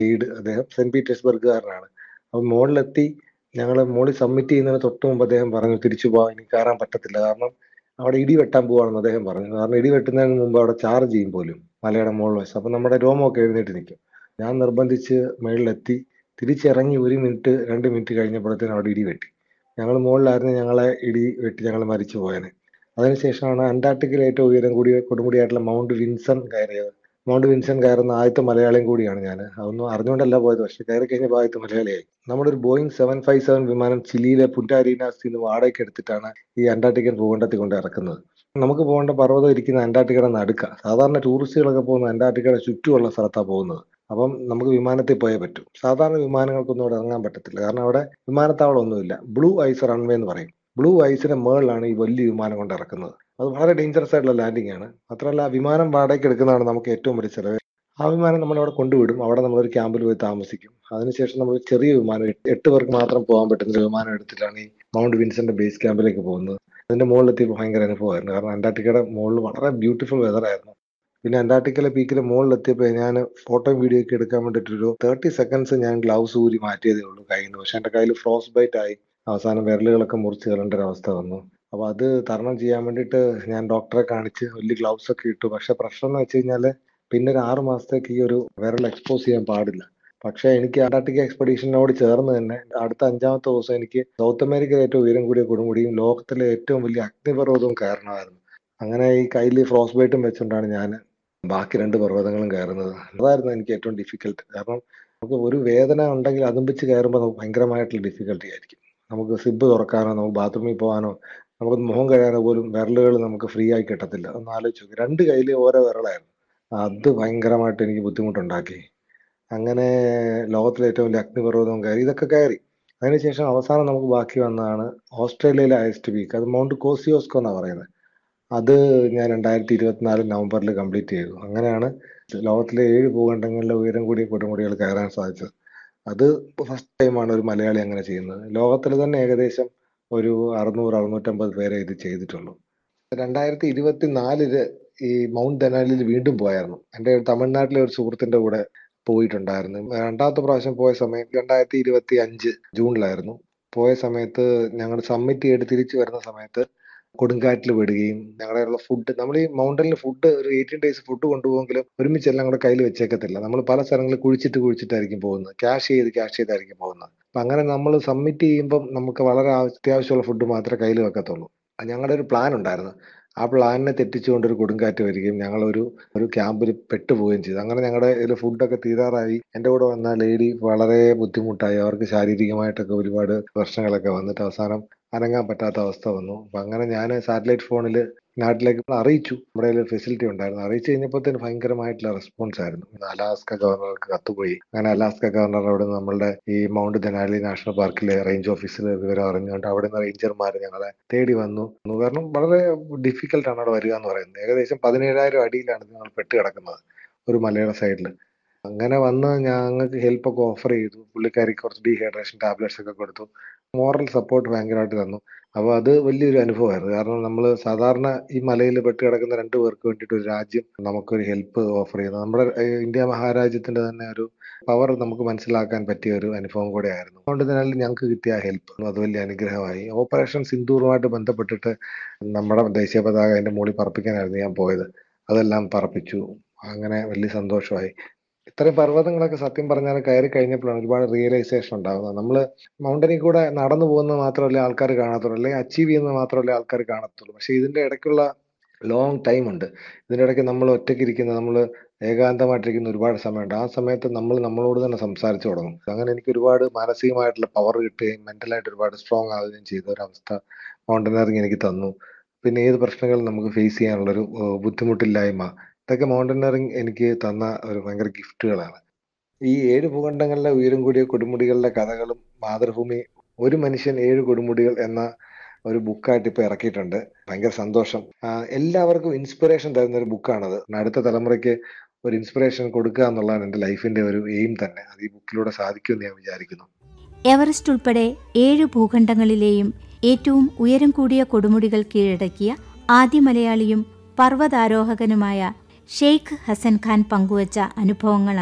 guide അദ്ദേഹം saint പീറ്റേഴ്സ്ബർഗുകാരനാണ് അപ്പം മുകളിലെത്തി ഞങ്ങൾ മുകളിൽ സബ്മിറ്റ് ചെയ്യുന്നതിന് തൊട്ട് മുമ്പ് അദ്ദേഹം പറഞ്ഞു തിരിച്ചു പോകാൻ ഇനി കയറാൻ പറ്റത്തില്ല കാരണം അവിടെ ഇടി വെട്ടാൻ പോവാണെന്ന് അദ്ദേഹം പറഞ്ഞു കാരണം ഇടി വെട്ടുന്നതിന് മുമ്പ് അവിടെ ചാർജ് ചെയ്യും പോലും മലയുടെ മുകളിൽ വെച്ച് അപ്പം നമ്മുടെ രോമമൊക്കെ എഴുന്നേറ്റ് നിൽക്കും ഞാൻ നിർബന്ധിച്ച് മുകളിലെത്തി തിരിച്ചിറങ്ങി ഒരു മിനിറ്റ് രണ്ട് മിനിറ്റ് കഴിഞ്ഞപ്പോഴത്തേനും അവിടെ ഇടി വെട്ടി ഞങ്ങൾ മുകളിലായിരുന്നു ഞങ്ങളെ ഇടി വെട്ടി ഞങ്ങൾ മരിച്ചു പോയേനെ അതിനുശേഷമാണ് അന്റാർട്ടിക്കയിൽ ഏറ്റവും ഉയരം കൂടിയ കൊടുമുടിയായിട്ടുള്ള മൗണ്ട് വിൻസൺ കയറിയത് മൗണ്ട് വിൻസൺ കയറുന്ന ആദ്യത്തെ മലയാളിയും കൂടിയാണ് ഞാൻ അതൊന്നും അറിഞ്ഞുകൊണ്ടല്ല പോയത് പക്ഷെ കയറി കഴിഞ്ഞപ്പോൾ ആദ്യത്തെ മലയാളിയായി നമ്മുടെ ഒരു ബോയിങ് സെവൻ ഫൈവ് സെവൻ വിമാനം ചിലിയിലെ പുറ്റാരീനാസിൽ നിന്ന് വാടകയ്ക്ക് എടുത്തിട്ടാണ് ഈ അന്റാർട്ടിക്കൻ ഭൂഖണ്ഡത്തിൽ കൊണ്ട് ഇറക്കുന്നത് നമുക്ക് പോകേണ്ട പർവ്വതം ഇരിക്കുന്ന അന്റാർട്ടിക്കയുടെ നടുക്ക സാധാരണ ടൂറിസ്റ്റുകളൊക്കെ പോകുന്ന അന്റാർട്ടിക്കയുടെ ചുറ്റുമുള്ള സ്ഥലത്താണ് പോകുന്നത് അപ്പം നമുക്ക് വിമാനത്തിൽ പോയേ പറ്റൂ സാധാരണ വിമാനങ്ങൾക്കൊന്നും അവിടെ ഇറങ്ങാൻ പറ്റത്തില്ല കാരണം അവിടെ വിമാനത്താവളം ഒന്നുമില്ല ബ്ലൂ ഐസ് റൺവേ എന്ന് പറയും ബ്ലൂ ഐസിന്റെ മേളിലാണ് ഈ വലിയ വിമാനം കൊണ്ട് ഇറക്കുന്നത് അത് വളരെ ഡേഞ്ചറസ് ആയിട്ടുള്ള ലാൻഡിംഗ് ആണ് മാത്രമല്ല ആ വിമാനം വാടകയ്ക്ക് എടുക്കുന്നതാണ് നമുക്ക് ഏറ്റവും വലിയ ചിലവ് ആ വിമാനം നമ്മൾ അവിടെ കൊണ്ടുവിടും അവിടെ നമ്മളൊരു ക്യാമ്പിൽ പോയി താമസിക്കും അതിനുശേഷം നമ്മൾ ചെറിയ വിമാനം എട്ട് എട്ട് പേർക്ക് മാത്രം പോകാൻ പറ്റുന്ന ഒരു വിമാനം എടുത്തിട്ടാണ് ഈ മൗണ്ട് വിൻസന്റെ ബേസ് ക്യാമ്പിലേക്ക് പോകുന്നത് അതിന്റെ മുകളിലെത്തിയപ്പോൾ ഭയങ്കര അനുഭവമായിരുന്നു കാരണം അന്റാർട്ടിക്കയുടെ മുകളിൽ വളരെ ബ്യൂട്ടിഫുൾ വെതർ ആയിരുന്നു പിന്നെ അന്റാർട്ടിക്കയിലെ പീക്കിലെ മുകളിലെത്തിയപ്പോൾ ഞാൻ ഫോട്ടോയും വീഡിയോ ഒക്കെ എടുക്കാൻ വേണ്ടിയിട്ടൊരു തേർട്ടി സെക്കൻഡ്സ് ഞാൻ ഗ്ലൗസ് ഊരി മാറ്റിയതേ ഉള്ളൂ കയ്യിൽ നിന്ന് പക്ഷെ എൻ്റെ കയ്യിൽ ഫ്രോസ് ബൈറ്റ് ആയി അവസാനം വിരലുകളൊക്കെ മുറിച്ച് കളേണ്ട ഒരു അവസ്ഥ വന്നു അപ്പോൾ അത് തരണം ചെയ്യാൻ വേണ്ടിയിട്ട് ഞാൻ ഡോക്ടറെ കാണിച്ച് വലിയ ഗ്ലൗസ് ഒക്കെ ഇട്ടു പക്ഷെ പ്രശ്നം എന്ന് വെച്ച് കഴിഞ്ഞാൽ പിന്നെ ഒരു ആറ് മാസത്തേക്ക് ഈ ഒരു വിരൽ എക്സ്പോസ് ചെയ്യാൻ പാടില്ല പക്ഷെ എനിക്ക് അന്റാർട്ടിക്ക എക്സ്പെഡീഷനോട് ചേർന്ന് തന്നെ അടുത്ത അഞ്ചാമത്തെ ദിവസം എനിക്ക് സൗത്ത് അമേരിക്കയിലെ ഏറ്റവും ഉയരം കൂടിയ കൊടുമുടിയും ലോകത്തിലെ ഏറ്റവും വലിയ അഗ്നിപർവ്വതവും കയറണമായിരുന്നു അങ്ങനെ ഈ കയ്യിൽ ഫ്രോസ് ബൈറ്റും വെച്ചുകൊണ്ടാണ് ഞാൻ ബാക്കി രണ്ട് പർവ്വതങ്ങളും കയറുന്നത് അതായിരുന്നു എനിക്ക് ഏറ്റവും ഡിഫിക്കൽട്ട് കാരണം നമുക്ക് ഒരു വേദന ഉണ്ടെങ്കിൽ അതും വെച്ച് കയറുമ്പോൾ നമുക്ക് ഭയങ്കരമായിട്ടുള്ള ഡിഫിക്കൽട്ടി ആയിരിക്കും നമുക്ക് സിബ് തുറക്കാനോ നമുക്ക് ബാത്റൂമിൽ പോകാനോ നമുക്ക് മുഖം കഴിയാനോ പോലും വിരലുകൾ നമുക്ക് ഫ്രീ ആയി കിട്ടത്തില്ല ഒന്ന് ആലോചിച്ച് നോക്കി രണ്ട് കയ്യിൽ ഓരോ വിരലായിരുന്നു അത് ഭയങ്കരമായിട്ട് എനിക്ക് ബുദ്ധിമുട്ടുണ്ടാക്കി അങ്ങനെ ലോകത്തിലെ ഏറ്റവും വലിയ അഗ്നിപർവ്വതവും കയറി ഇതൊക്കെ കയറി അതിനുശേഷം അവസാനം നമുക്ക് ബാക്കി വന്നതാണ് ഓസ്ട്രേലിയയിലെ ഹയസ്റ്റ് പീക്ക് അത് മൗണ്ട് കോസിയോസ്കോ എന്നാണ് പറയുന്നത് അത് ഞാൻ രണ്ടായിരത്തി ഇരുപത്തിനാല് നവംബറിൽ കംപ്ലീറ്റ് ചെയ്തു അങ്ങനെയാണ് ലോകത്തിലെ ഏഴ് ഭൂഖണ്ഡങ്ങളിലെ ഉയരം കൂടിയ കൊടുമുടികൾ കയറാൻ സാധിച്ചത് അത് ഫസ്റ്റ് ടൈമാണ് ഒരു മലയാളി അങ്ങനെ ചെയ്യുന്നത് ലോകത്തിൽ തന്നെ ഏകദേശം ഒരു അറുന്നൂറ് അറുന്നൂറ്റമ്പത് പേരെ ഇത് ചെയ്തിട്ടുള്ളൂ രണ്ടായിരത്തി ഇരുപത്തി നാലില് ഈ മൗണ്ട് ദനാലിൽ വീണ്ടും പോയായിരുന്നു എൻ്റെ തമിഴ്നാട്ടിലെ ഒരു സുഹൃത്തിന്റെ കൂടെ പോയിട്ടുണ്ടായിരുന്നു രണ്ടാമത്തെ പ്രാവശ്യം പോയ സമയം രണ്ടായിരത്തി ഇരുപത്തി അഞ്ച് ജൂണിലായിരുന്നു പോയ സമയത്ത് ഞങ്ങൾ സബ്മിറ്റ് ചെയ്ത് തിരിച്ചു വരുന്ന സമയത്ത് കൊടുങ്കാറ്റിൽ വിടുകയും ഞങ്ങളുടെ ഫുഡ് നമ്മൾ ഈ മൗണ്ടനിൽ ഫുഡ് ഒരു എയ്റ്റീൻ ഡേയ്സ് ഫുഡ് കൊണ്ടുപോകുമെങ്കിലും ഒരുമിച്ച് എല്ലാം കൂടെ കയ്യിൽ വെച്ചേക്കത്തില്ല നമ്മൾ പല സ്ഥലങ്ങളിൽ കുഴിച്ചിട്ട് കുഴിച്ചിട്ടായിരിക്കും പോകുന്നത് ക്യാഷ് ചെയ്ത് ക്യാഷ് ചെയ്തായിരിക്കും പോകുന്നത് അപ്പൊ അങ്ങനെ നമ്മൾ സബ്മിറ്റ് ചെയ്യുമ്പം നമുക്ക് വളരെ അത്യാവശ്യമുള്ള ഫുഡ് മാത്രമേ കയ്യിൽ വെക്കത്തുള്ളൂ ഞങ്ങളുടെ ഒരു പ്ലാൻ ഉണ്ടായിരുന്നു ആ പ്ലാനിനെ തെറ്റിച്ചുകൊണ്ട് ഒരു കൊടുങ്കാറ്റ് വരികയും ഞങ്ങൾ ഒരു ഒരു ക്യാമ്പിൽ പെട്ടുപോവുകയും ചെയ്തു അങ്ങനെ ഞങ്ങളുടെ ഇതിൽ ഫുഡൊക്കെ തീരാറായി എൻ്റെ കൂടെ വന്ന ലേഡി വളരെ ബുദ്ധിമുട്ടായി അവർക്ക് ശാരീരികമായിട്ടൊക്കെ ഒരുപാട് പ്രശ്നങ്ങളൊക്കെ വന്നിട്ട് അവസാനം അനങ്ങാൻ പറ്റാത്ത അവസ്ഥ വന്നു അപ്പൊ അങ്ങനെ ഞാൻ സാറ്റലൈറ്റ് ഫോണിൽ നാട്ടിലേക്ക് അറിയിച്ചു നമ്മുടെ കയ്യിൽ ഫെസിലിറ്റി ഉണ്ടായിരുന്നു അറിയിച്ചു കഴിഞ്ഞപ്പോഴത്തേന് ഭയങ്കരമായിട്ടുള്ള റെസ്പോൺസ് ആയിരുന്നു അലാസ്ക ഗവർണർക്ക് കത്തുപോയി അങ്ങനെ അലാസ്ക ഗവർണർ അവിടെ നമ്മളുടെ ഈ മൗണ്ട് ദനാലി നാഷണൽ പാർക്കിലെ റേഞ്ച് ഓഫീസിൽ വിവരം അറിഞ്ഞുകൊണ്ട് അവിടെ നിന്ന് റേഞ്ചർമാർ ഞങ്ങളെ തേടി വന്നു കാരണം വളരെ ഡിഫിക്കൽട്ട് ആണ് അവിടെ വരിക എന്ന് പറയുന്നത് ഏകദേശം പതിനേഴായിരം അടിയിലാണ് ഞങ്ങൾ പെട്ട് കിടക്കുന്നത് ഒരു മലയുടെ സൈഡിൽ അങ്ങനെ വന്ന് ഞങ്ങൾക്ക് ഹെൽപ്പ് ഒക്കെ ഓഫർ ചെയ്തു പുള്ളിക്കാരിക്ക് കുറച്ച് ഡീഹൈഡ്രേഷൻ ടാബ്ലറ്റ്സ് ഒക്കെ കൊടുത്തു മോറൽ സപ്പോർട്ട് ഭയങ്കരമായിട്ട് തന്നു അപ്പോൾ അത് വലിയൊരു അനുഭവമായിരുന്നു കാരണം നമ്മൾ സാധാരണ ഈ മലയിൽ പെട്ട് കിടക്കുന്ന രണ്ടു പേർക്ക് വേണ്ടിയിട്ട് ഒരു രാജ്യം നമുക്കൊരു ഹെൽപ്പ് ഓഫർ ചെയ്യുന്നത് നമ്മുടെ ഇന്ത്യ മഹാരാജ്യത്തിന്റെ തന്നെ ഒരു പവർ നമുക്ക് മനസ്സിലാക്കാൻ പറ്റിയ ഒരു അനുഭവം കൂടെ ആയിരുന്നു അതുകൊണ്ട് തന്നെ ഞങ്ങൾക്ക് കിട്ടിയ ഹെൽപ്പ് അത് വലിയ അനുഗ്രഹമായി ഓപ്പറേഷൻ സിന്ദൂറുമായിട്ട് ബന്ധപ്പെട്ടിട്ട് നമ്മുടെ ദേശീയ പതാക അതിന്റെ മുകളിൽ പറപ്പിക്കാനായിരുന്നു ഞാൻ പോയത് അതെല്ലാം പറപ്പിച്ചു അങ്ങനെ വലിയ സന്തോഷമായി ഇത്രയും പർവ്വതങ്ങളൊക്കെ സത്യം പറഞ്ഞാൽ കയറി കഴിഞ്ഞപ്പോഴാണ് ഒരുപാട് റിയലൈസേഷൻ ഉണ്ടാകുന്നത് നമ്മൾ മൗണ്ടനിൽ കൂടെ നടന്നു പോകുന്നത് മാത്രമല്ല ആൾക്കാർ കാണത്തുള്ളൂ അല്ലെങ്കിൽ അച്ചീവ് ചെയ്യുന്നത് മാത്രമല്ല ആൾക്കാർ കാണത്തുള്ളൂ പക്ഷെ ഇതിന്റെ ഇടയ്ക്കുള്ള ലോങ് ടൈം ഉണ്ട് ഇതിന്റെ ഇടയ്ക്ക് നമ്മൾ ഒറ്റയ്ക്ക് ഇരിക്കുന്ന നമ്മൾ ഏകാന്തമായിട്ടിരിക്കുന്ന ഒരുപാട് സമയമുണ്ട് ആ സമയത്ത് നമ്മൾ നമ്മളോട് തന്നെ സംസാരിച്ചു തുടങ്ങും അങ്ങനെ എനിക്ക് ഒരുപാട് മാനസികമായിട്ടുള്ള പവർ കിട്ടുകയും മെന്റലായിട്ട് ഒരുപാട് സ്ട്രോങ് ആവുകയും ചെയ്ത ഒരവസ്ഥ മൗണ്ടനറിങ് എനിക്ക് തന്നു പിന്നെ ഏത് പ്രശ്നങ്ങളും നമുക്ക് ഫേസ് ചെയ്യാനുള്ളൊരു ബുദ്ധിമുട്ടില്ലായ്മ ഇതൊക്കെ മൗണ്ടനറിങ് എനിക്ക് തന്ന ഒരു ഭയങ്കര ഗിഫ്റ്റുകളാണ് ഈ ഏഴ് ഭൂഖണ്ഡങ്ങളിലെ ഉയരം കൂടിയ കൊടുമുടികളുടെ കഥകളും മാതൃഭൂമി ഒരു മനുഷ്യൻ ഏഴ് കൊടുമുടികൾ എന്ന ഒരു ബുക്കായിട്ട് ഇപ്പൊ ഇറക്കിയിട്ടുണ്ട് ഭയങ്കര സന്തോഷം എല്ലാവർക്കും ഇൻസ്പിറേഷൻ തരുന്ന ഒരു ബുക്കാണത് അടുത്ത തലമുറയ്ക്ക് ഒരു ഇൻസ്പിറേഷൻ കൊടുക്കുക എന്നുള്ളതാണ് എൻ്റെ ലൈഫിന്റെ ഒരു എയിം തന്നെ അത് ഈ ബുക്കിലൂടെ സാധിക്കുമെന്ന് ഞാൻ വിചാരിക്കുന്നു എവറസ്റ്റ് ഉൾപ്പെടെ ഏഴ് ഭൂഖണ്ഡങ്ങളിലെയും ഏറ്റവും ഉയരം കൂടിയ കൊടുമുടികൾ കീഴടക്കിയ ആദ്യ മലയാളിയും പർവ്വതാരോഹകനുമായ ഷെയ്ഖ് ഹസൻ ഖാൻ പങ്കുവച്ച അനുഭവങ്ങളാണ്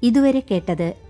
ഇതുവരെ കേട്ടത്